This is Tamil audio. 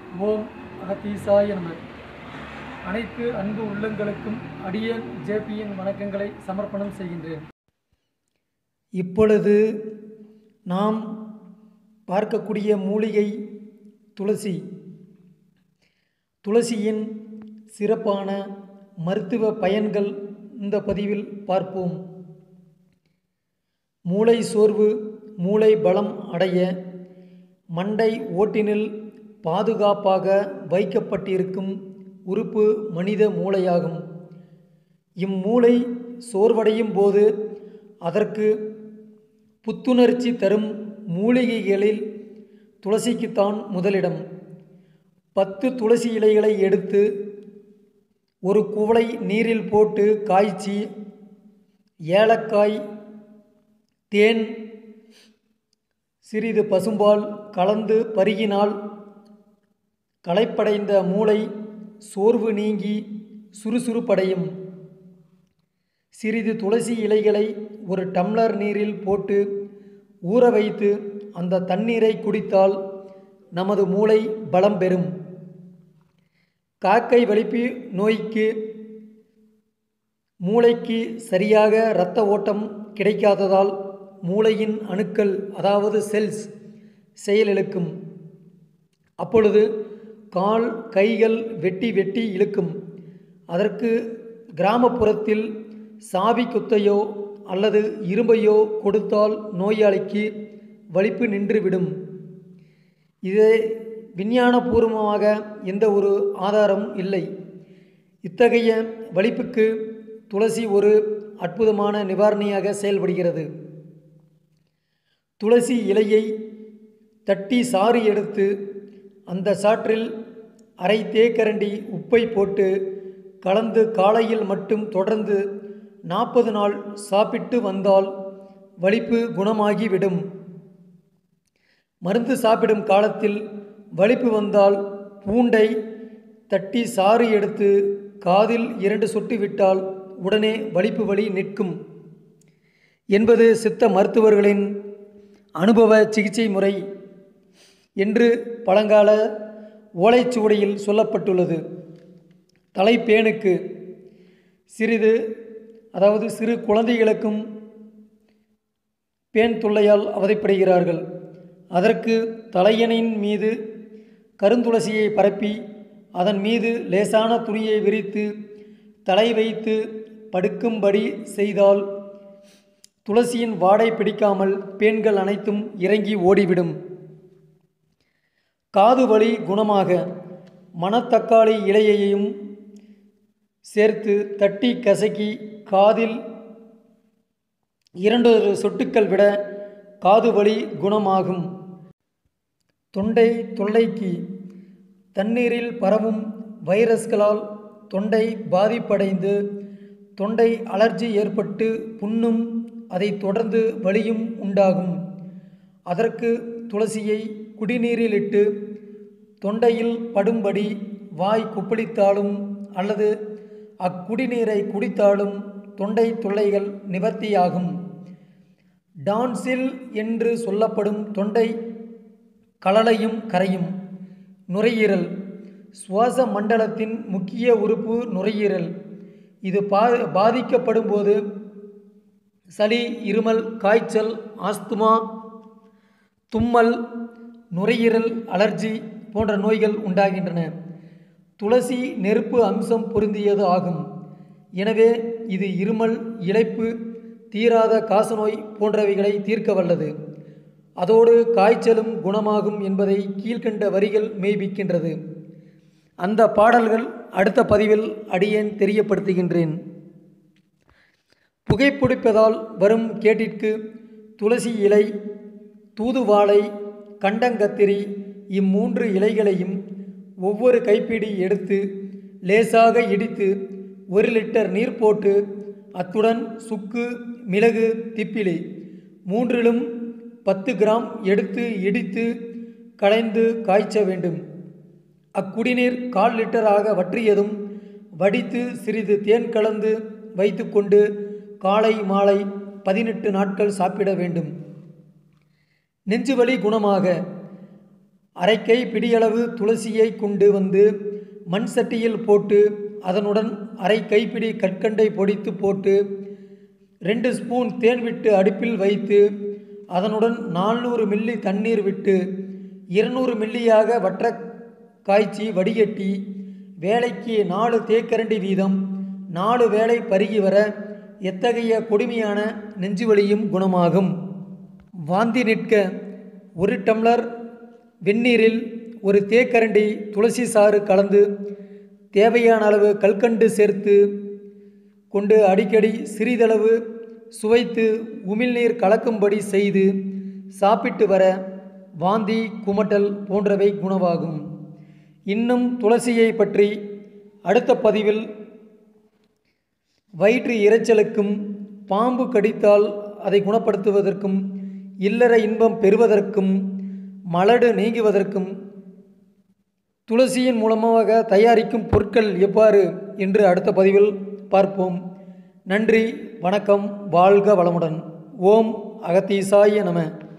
ஓம் அகத்தீசாய நம அனைத்து அன்பு உள்ளங்களுக்கும் அடியேன் ஜேபியின் வணக்கங்களை சமர்ப்பணம் செய்கின்றேன் இப்பொழுது நாம் பார்க்கக்கூடிய மூலிகை துளசி துளசியின் சிறப்பான மருத்துவ பயன்கள் இந்த பதிவில் பார்ப்போம் மூளை சோர்வு மூளை பலம் அடைய மண்டை ஓட்டினில் பாதுகாப்பாக வைக்கப்பட்டிருக்கும் உறுப்பு மனித மூளையாகும் இம்மூளை சோர்வடையும் போது அதற்கு புத்துணர்ச்சி தரும் மூலிகைகளில் துளசிக்குத்தான் முதலிடம் பத்து துளசி இலைகளை எடுத்து ஒரு குவளை நீரில் போட்டு காய்ச்சி ஏலக்காய் தேன் சிறிது பசும்பால் கலந்து பருகினால் களைப்படைந்த மூளை சோர்வு நீங்கி சுறுசுறுப்படையும் சிறிது துளசி இலைகளை ஒரு டம்ளர் நீரில் போட்டு ஊற வைத்து அந்த தண்ணீரை குடித்தால் நமது மூளை பலம் பெறும் காக்கை வலிப்பு நோய்க்கு மூளைக்கு சரியாக இரத்த ஓட்டம் கிடைக்காததால் மூளையின் அணுக்கள் அதாவது செல்ஸ் செயலிழக்கும் அப்பொழுது கால் கைகள் வெட்டி வெட்டி இழுக்கும் அதற்கு கிராமப்புறத்தில் சாவி குத்தையோ அல்லது இரும்பையோ கொடுத்தால் நோயாளிக்கு வலிப்பு நின்றுவிடும் இதே விஞ்ஞானபூர்வமாக எந்த ஒரு ஆதாரம் இல்லை இத்தகைய வலிப்புக்கு துளசி ஒரு அற்புதமான நிவாரணியாக செயல்படுகிறது துளசி இலையை தட்டி சாறு எடுத்து அந்த சாற்றில் அரை தேக்கரண்டி உப்பை போட்டு கலந்து காலையில் மட்டும் தொடர்ந்து நாற்பது நாள் சாப்பிட்டு வந்தால் வலிப்பு குணமாகிவிடும் மருந்து சாப்பிடும் காலத்தில் வலிப்பு வந்தால் பூண்டை தட்டி சாறு எடுத்து காதில் இரண்டு சொட்டு விட்டால் உடனே வலிப்பு வலி நிற்கும் என்பது சித்த மருத்துவர்களின் அனுபவ சிகிச்சை முறை என்று பழங்கால ஓலைச்சுவடியில் சொல்லப்பட்டுள்ளது தலைப்பேனுக்கு சிறிது அதாவது சிறு குழந்தைகளுக்கும் பேன் தொல்லையால் அவதைப்படுகிறார்கள் அதற்கு தலையணின் மீது கருந்துளசியை பரப்பி அதன் மீது லேசான துணியை விரித்து தலை வைத்து படுக்கும்படி செய்தால் துளசியின் வாடை பிடிக்காமல் பேன்கள் அனைத்தும் இறங்கி ஓடிவிடும் காது வலி குணமாக மணத்தக்காளி இலையையும் சேர்த்து தட்டி கசக்கி காதில் இரண்டு சொட்டுக்கள் விட காது வலி குணமாகும் தொண்டை தொல்லைக்கு தண்ணீரில் பரவும் வைரஸ்களால் தொண்டை பாதிப்படைந்து தொண்டை அலர்ஜி ஏற்பட்டு புண்ணும் அதைத் தொடர்ந்து வலியும் உண்டாகும் அதற்கு துளசியை குடிநீரிலிட்டு தொண்டையில் படும்படி வாய் குப்பளித்தாலும் அல்லது அக்குடிநீரை குடித்தாலும் தொண்டை தொல்லைகள் நிவர்த்தியாகும் டான்சில் என்று சொல்லப்படும் தொண்டை கலலையும் கரையும் நுரையீரல் சுவாச மண்டலத்தின் முக்கிய உறுப்பு நுரையீரல் இது பா பாதிக்கப்படும் போது சளி இருமல் காய்ச்சல் ஆஸ்துமா தும்மல் நுரையீரல் அலர்ஜி போன்ற நோய்கள் உண்டாகின்றன துளசி நெருப்பு அம்சம் பொருந்தியது ஆகும் எனவே இது இருமல் இழைப்பு தீராத காசநோய் போன்றவைகளை தீர்க்க வல்லது அதோடு காய்ச்சலும் குணமாகும் என்பதை கீழ்கண்ட வரிகள் மெய்ப்பிக்கின்றது அந்த பாடல்கள் அடுத்த பதிவில் அடியேன் தெரியப்படுத்துகின்றேன் புகைப்பிடிப்பதால் வரும் கேட்டிற்கு துளசி இலை தூதுவாழை கண்டங்கத்திரி இம்மூன்று இலைகளையும் ஒவ்வொரு கைப்பிடி எடுத்து லேசாக இடித்து ஒரு லிட்டர் நீர் போட்டு அத்துடன் சுக்கு மிளகு திப்பிலி மூன்றிலும் பத்து கிராம் எடுத்து இடித்து களைந்து காய்ச்ச வேண்டும் அக்குடிநீர் கால் லிட்டராக வற்றியதும் வடித்து சிறிது தேன் கலந்து வைத்துக்கொண்டு காலை மாலை பதினெட்டு நாட்கள் சாப்பிட வேண்டும் நெஞ்சுவலி குணமாக அரைக்கை பிடியளவு துளசியை கொண்டு வந்து மண் சட்டியில் போட்டு அதனுடன் அரை கைப்பிடி கற்கண்டை பொடித்து போட்டு ரெண்டு ஸ்பூன் தேன் விட்டு அடுப்பில் வைத்து அதனுடன் நானூறு மில்லி தண்ணீர் விட்டு இருநூறு மில்லியாக வற்ற காய்ச்சி வடிகட்டி வேலைக்கு நாலு தேக்கரண்டி வீதம் நாலு வேளை பருகி வர எத்தகைய கொடுமையான நெஞ்சுவலியும் குணமாகும் வாந்தி நிற்க ஒரு டம்ளர் வெந்நீரில் ஒரு தேக்கரண்டி துளசி சாறு கலந்து தேவையான அளவு கல்கண்டு சேர்த்து கொண்டு அடிக்கடி சிறிதளவு சுவைத்து உமிழ்நீர் கலக்கும்படி செய்து சாப்பிட்டு வர வாந்தி குமட்டல் போன்றவை குணமாகும் இன்னும் துளசியை பற்றி அடுத்த பதிவில் வயிற்று இரைச்சலுக்கும் பாம்பு கடித்தால் அதை குணப்படுத்துவதற்கும் இல்லற இன்பம் பெறுவதற்கும் மலடு நீங்குவதற்கும் துளசியின் மூலமாக தயாரிக்கும் பொருட்கள் எவ்வாறு என்று அடுத்த பதிவில் பார்ப்போம் நன்றி வணக்கம் வாழ்க வளமுடன் ஓம் அகத்தீசாய நம